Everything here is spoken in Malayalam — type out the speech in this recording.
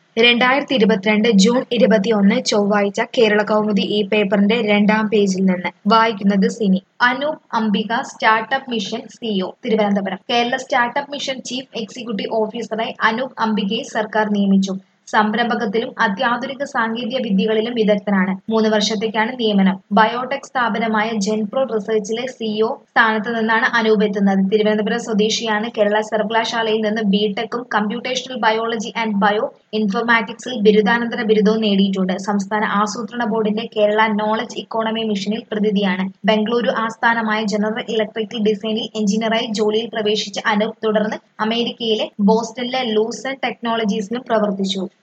രണ്ടായിരത്തി ഇരുപത്തിരണ്ട് ജൂൺ ഇരുപത്തിയൊന്ന് ചൊവ്വാഴ്ച കേരള കൗമുദി ഈ പേപ്പറിന്റെ രണ്ടാം പേജിൽ നിന്ന് വായിക്കുന്നത് Sini Anoop Ambika startup mission CEO Thiruvananthapuram Kerala startup mission chief executive ഓഫീസറായി അനൂപ് അംബികയെ സർക്കാർ നിയമിച്ചു സംരംഭകത്തിലും അത്യാധുനിക സാങ്കേതിക വിദ്യകളിലും വിദഗ്ധനാണ് മൂന്ന് വർഷത്തേക്കാണ് നിയമനം ബയോടെക് സ്ഥാപനമായ ജെൻപ്രോ റിസർച്ചിലെ സിഇഒ സ്ഥാനത്ത് നിന്നാണ് അനൂപ് എത്തുന്നത് തിരുവനന്തപുരം സ്വദേശിയാണ് കേരള സർവകലാശാലയിൽ നിന്ന് ബിടെക്കും കമ്പ്യൂട്ടേഷണൽ ബയോളജി ആൻഡ് ബയോ ഇൻഫോർമാറ്റിക്സിൽ ബിരുദാനന്തര ബിരുദവും നേടിയിട്ടുണ്ട് സംസ്ഥാന ആസൂത്രണ ബോർഡിന്റെ കേരള നോളജ് ഇക്കോണമി മിഷനിൽ പ്രതിനിധിയാണ് ബംഗളൂരു ആസ്ഥാനമായ ജനറൽ ഇലക്ട്രിക്കൽ ഡിസൈനിൽ എഞ്ചിനീയറായി ജോലിയിൽ പ്രവേശിച്ച അനൂപ് തുടർന്ന് അമേരിക്കയിലെ ബോസ്റ്റണിലെ ലൂസൺ ടെക്നോളജീസിലും പ്രവർത്തിച്ചു